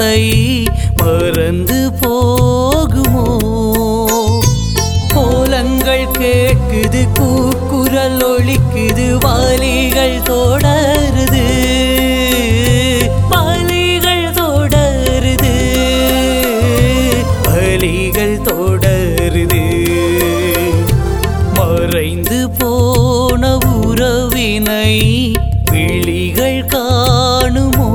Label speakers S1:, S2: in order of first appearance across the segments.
S1: காலத்தை மறந்து போகுமோ கோலங்கள் கேட்குது கூக்குரல் ஒலிக்குது வாலிகள் தொடருது வாலிகள் தொடருது வலிகள் தொடருது மறைந்து போன உறவினை விழிகள் காணுமோ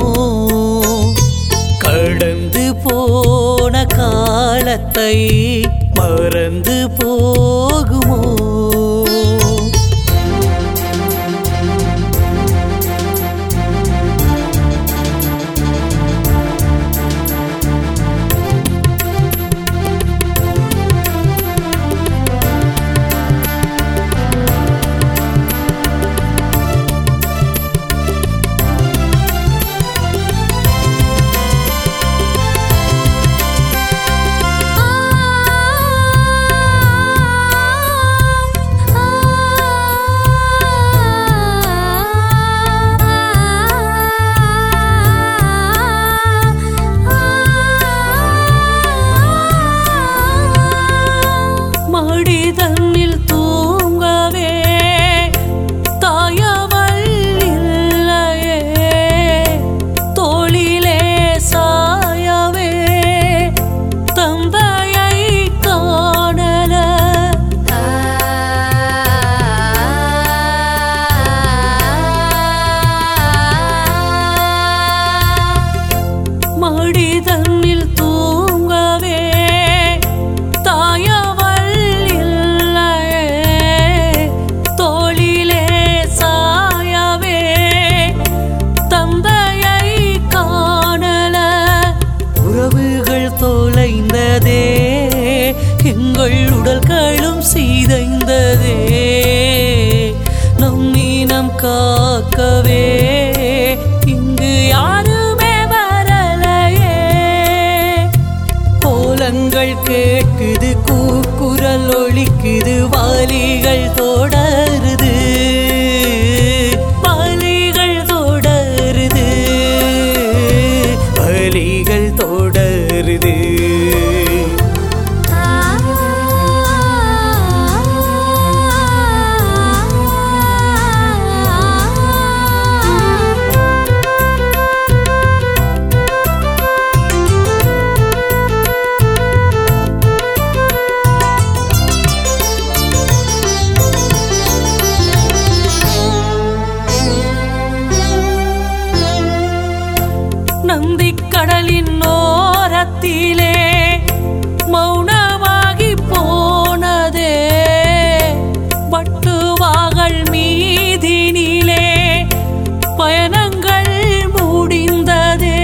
S1: கடந்து போன காலத்தை மறந்து போகுமோ மடி தன்னில் தூங்கவே தாயவள் இல்லையே தோளிலே சாயவே தந்தையை காணல மடி தன்னில் தூங்கவே தாயவள் இல்லையே தோளிலே சாயவே தந்தையை காணல உறவுகள் தொலைந்ததே எங்கள் உடல்களும் சீதைந்ததே நம் இனம் காக்கவே இங்கு யாருமே வரலையே கோலங்கள் கேட்குது கூக்குரல் ஒலிக்குது வாலிகள் தொடருது வாலிகள் தொடருது வலிகள் தொடருது நந்திக்கடலின் ஓரத்திலே மௌனமாகி போனதே வட்டுவாகள் மீதினிலே பயணங்கள் முடிந்ததே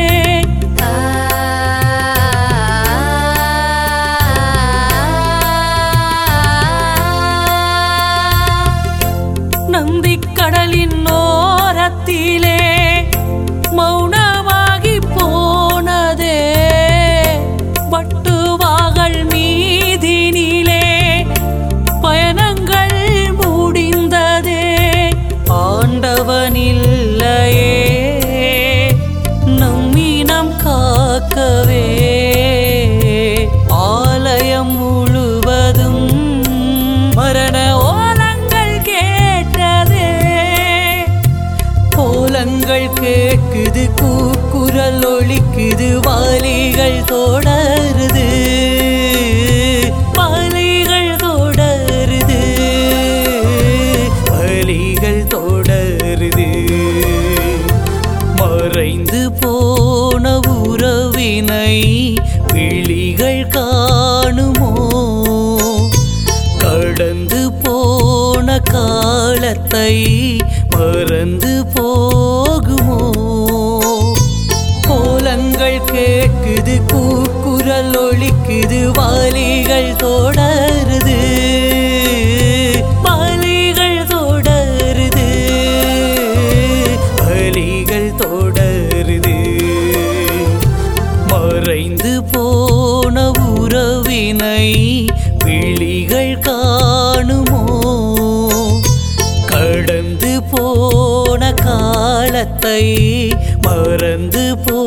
S1: நந்திக்கடலின் ஓரத்திலே மௌனமாகி போனதே வட்டுவாகள் மீதினிலே பயணங்கள் முடிந்ததே ஆண்டவனில்லையே நம்மினம் காக்கவே ஆலயம் முழுவதும் மரண ஓலங்கள் கேட்டதே கோலங்கள் கேட்குது கூக்குரல் ஒலிக்குது வாலிகள் தொடருது வாலிகள் தொடருது வலிகள் தொடருது மறைந்து போன உறவினை விழிகள் காணுமோ கடந்து போன காலத்தை மறந்து போகுமோ கோலங்கள் கேட்குது கூக்குரல் ஒலிக்குது வாலிகள் தொடருது வாலிகள் தொடருது வலிகள் தொடருது மறைந்து போன உறவினை விழிகள் காணுமோ கடந்து போன காலத்தை மறந்து போ